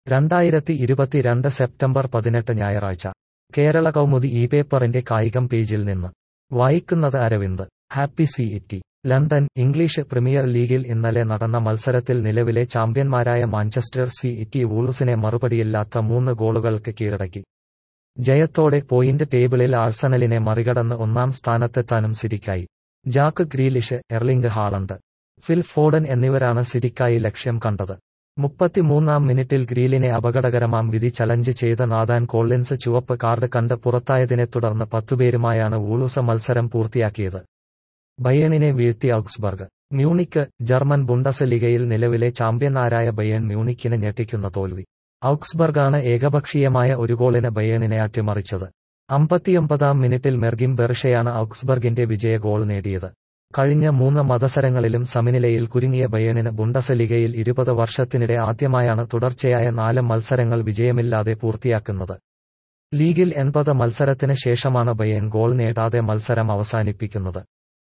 രണ്ടായിരത്തി ഇരുപത്തിരണ്ട് സെപ്റ്റംബർ പതിനെട്ട് ഞായറാഴ്ച കേരള കൗമുദി ഈ പേപ്പറിന്റെ കായികം പേജിൽ നിന്ന് വായിക്കുന്നത് Aravind happy city London English premier ലീഗിൽ ഇന്നലെ നടന്ന മത്സരത്തിൽ നിലവിലെ ചാമ്പ്യന്മാരായ മാഞ്ചസ്റ്റർ സി ഇറ്റി വൂൾസിനെ മറുപടിയില്ലാത്ത മൂന്ന് ഗോളുകൾക്ക് കീഴടക്കി ജയത്തോടെ പോയിന്റ് ടേബിളിൽ ആഴ്സണലിനെ മറികടന്ന് ഒന്നാം സ്ഥാനത്തെത്താനും സിറ്റിക്കായി Jack Grealish Erling Haaland Phil Foden എന്നിവരാണ് സിറ്റിക്കായി ലക്ഷ്യം കണ്ടത് മുപ്പത്തിമൂന്നാം മിനിറ്റിൽ ഗ്രീലിനെ അപകടകരമാം വിധി ചലഞ്ച് ചെയ്ത നാദാൻ കോളിൻസ് ചുവപ്പ് കാർഡ് കണ്ട് പുറത്തായതിനെ തുടർന്ന് പത്തുപേരുമായാണ് വൂളുസ മത്സരം പൂർത്തിയാക്കിയത് ബയേണിനെ വീഴ്ത്തി ഔക്സ്ബർഗ് മ്യൂണിക്ക് ജർമ്മൻ ബുണ്ടസലിഗയിൽ നിലവിലെ ചാമ്പ്യന്മാരായ ബയേൺ മ്യൂണിക്കിന് ഞെട്ടിക്കുന്ന തോൽവി ഔക്സ്ബർഗാണ് ഏകപക്ഷീയമായ ഒരു ഗോളിന് ബയേണിനെ അട്ടിമറിച്ചത് അമ്പത്തിയൊമ്പതാം മിനിറ്റിൽ മെർഗിം ബെർഷയാണ് ഔക്സ്ബർഗിന്റെ വിജയ ഗോൾ നേടിയത് കഴിഞ്ഞ മൂന്ന് മത്സരങ്ങളിലും സമനിലയിൽ കുരുങ്ങിയ ബയേണിന് ബുണ്ടസലിഗയിൽ ഇരുപത് വർഷത്തിനിടെ ആദ്യമായാണ് തുടർച്ചയായ നാല് മത്സരങ്ങൾ വിജയമില്ലാതെ പൂർത്തിയാക്കുന്നത് ലീഗിൽ എൺപത് മത്സരത്തിന് ശേഷമാണ് ബയേൺ ഗോൾ നേടാതെ മത്സരം അവസാനിപ്പിക്കുന്നത്